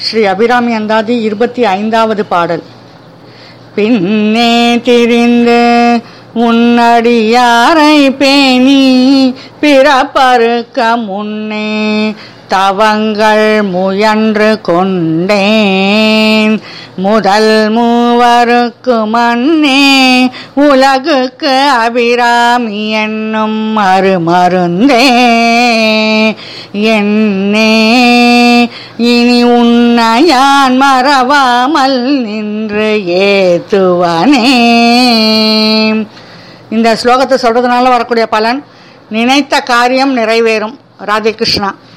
ஸ்ரீ அபிராமி அந்தாதி இருபத்தி ஐந்தாவது பாடல் பின்னே திரிந்து உன்னடியாரை பேணி பிறப்பறுக்க முன்னே தவங்கள் முயன்று கொண்டேன் முதல் மூவருக்கு மன்னே உலகுக்கு அபிராமி என்னும் மறுமருந்தே என்னே இனி உன்னையான் மறவாமல் நின்று ஏத்துவனே இந்த ஸ்லோகத்தை சொல்றதுனால வரக்கூடிய பலன் நினைத்த காரியம் நிறைவேறும் ராதே கிருஷ்ணா